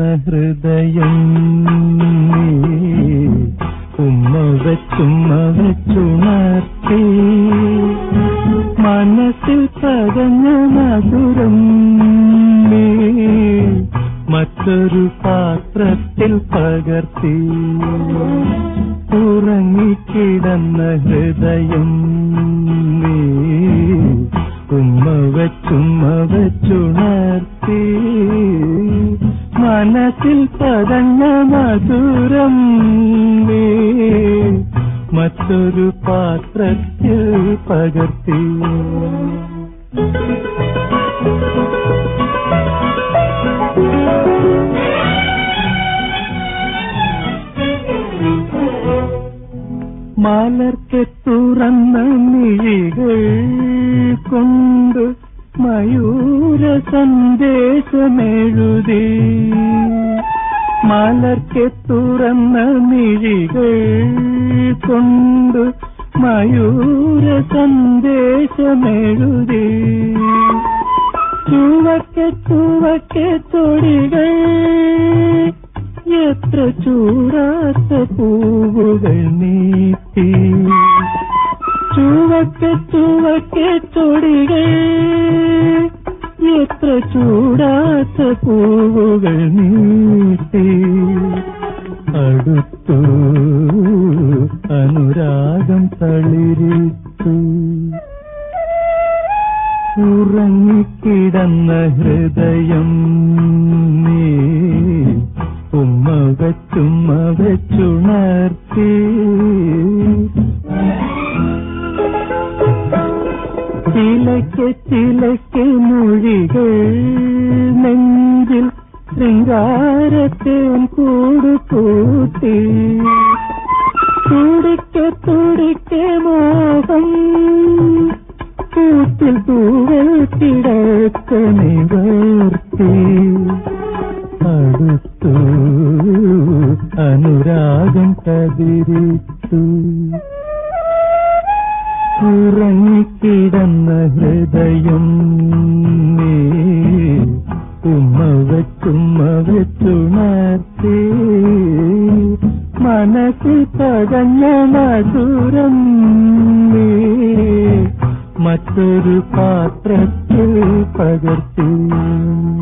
ഹൃദയം നീ ഉമ്മ വെച്ചുമ്മ വെച്ചുണർത്തി മനസ്സിൽ പകഞ്ഞ മധുരം നീ മറ്റൊരു പാത്രത്തിൽ പകർത്തി ഉറങ്ങിക്കിടന്ന ഹൃദയം നീ ഉമ്മ വെച്ചുമ്മ വെച്ചുണർത്തി മനസ്സിൽ പതഞ്ഞ മധുരം നീ മറ്റൊരു പാത്രത്തിൽ പകർത്തി മലർക്കെ തുറന്ന മിഴികൾ കൊണ്ട് മയൂര സന്ദേശമെഴുതി മലർക്കെ തുറന്ന മിഴികൾ കൊണ്ട് മയൂര സന്ദേശമെഴുതി ചുവക്കെ ചുവക്കെ തൊടികൾ എത്ര ചൂടാത്ത പൂവുകൾ നീട്ടി ചുവക്കെ ചുവക്കെ തൊടികൾ എത്ര ചൂടാത്ത പൂവുകൾ നീട്ടി അടുത്തു അനുരാഗം തളിരിട്ടു ഉറങ്ങിക്കിടന്ന ഹൃദയം നീ ഉമ്മ വെച്ചുമ്മ വെച്ചുണർത്തി ചിലയ്ക്ക് ചിലയ്ക്ക് മൊഴികൾ നെഞ്ചിൽ ശൃംഗാരത്തേൻ കൂടു കൂട്ടി തുടിക്ക് തുടിക്ക് മോഹം കൂട്ടിൽ തൂവൽ കിടക്ക നിവർത്തി അടുത്തു അനുരാഗം കതിരിട്ടു ഉറങ്ങിക്കിടന്ന ഹൃദയം നീ ഉമ്മ വെച്ചുമ്മ വെച്ചുണർത്തി മനസ്സിൽ പകഞ്ഞ മധുരം നീ മറ്റൊരു പാത്രത്തിൽ പകർത്തി